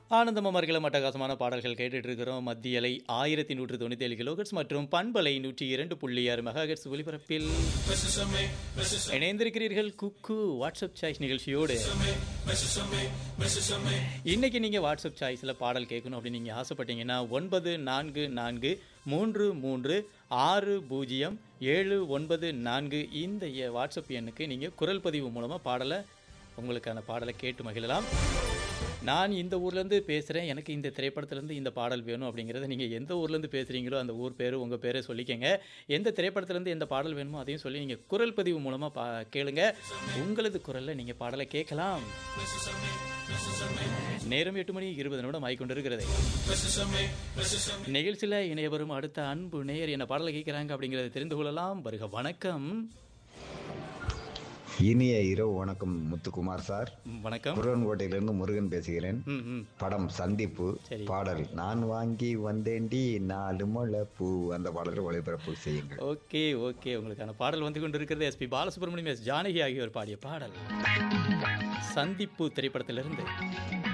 ஆனந்தம் அமர்கலம் அட்டகாசமான பாடல்கள் கேட்டுட்டு இருக்கிறோம் மத்தியலை ஆயிரத்தி நூற்று தொண்ணூத்தி ஏழு கிலோகட்ஸ் மற்றும் பண்பலை நூற்றி இரண்டு புள்ளி ஆறு மெகாஹெட்ஸ் ஒலிபரப்பில் இணைந்திருக்கிறீர்கள் குக்கு வாட்ஸ்அப் சாய்ஸ் நிகழ்ச்சியோடு இன்னைக்கு நீங்க வாட்ஸ்அப் சாய்ஸில் பாடல் கேட்கணும் அப்படின்னு நீங்க ஆசைப்பட்டீங்கன்னா ஒன்பது நான்கு நான்கு மூன்று மூன்று ஆறு பூஜ்ஜியம் ஏழு ஒன்பது நான்கு இந்த எ- வாட்ஸ்அப் எண்ணுக்கு நீங்க குரல் பதிவு மூலமா பாடலை உங்களுக்கான பாடலை கேட்டு மகிழலாம் நான் இந்த ஊர்லேருந்து பேசுகிறேன் எனக்கு இந்த திரைப்படத்துலேருந்து இந்த பாடல் வேணும் அப்படிங்கிறத நீங்கள் எந்த ஊர்லேருந்து பேசுகிறீங்களோ அந்த ஊர் பேர் உங்கள் பேரை சொல்லிக்கங்க எந்த திரைப்படத்துலேருந்து எந்த பாடல் வேணுமோ அதையும் சொல்லி நீங்கள் குரல் பதிவு மூலமாக பா கேளுங்க உங்களது குரலில் நீங்கள் பாடலை கேட்கலாம் நேரம் எட்டு மணி இருபது நிமிடம் ஆகிக்கொண்டிருக்கிறது நிகழ்ச்சியில் இணைய வரும் அடுத்த அன்பு நேயர் என்ன பாடலை கேட்குறாங்க அப்படிங்கிறத தெரிந்து கொள்ளலாம் வருக வணக்கம் இனிய இரவு வணக்கம் முத்துக்குமார் சார் ம், வணக்கம் முருகன்கோட்டையிலிருந்து முருகன் பேசுகிறேன் ம் ம் படம் சந்திப்பு சரி. பாடல் நான் வாங்கி வந்தேண்டி நாலு முளை பூ அந்த பாடலை ஒளிபரப்பு செய்யுங்கள் ஓகே ஓகே உங்களுக்கான பாடல் வந்து கொண்டிருக்கிறது எஸ்பி பாலசுப்ரமணியம் எஸ் ஜானகி ஆகியோர் பாடிய பாடல் சந்திப்பு திரைப்படத்திலிருந்து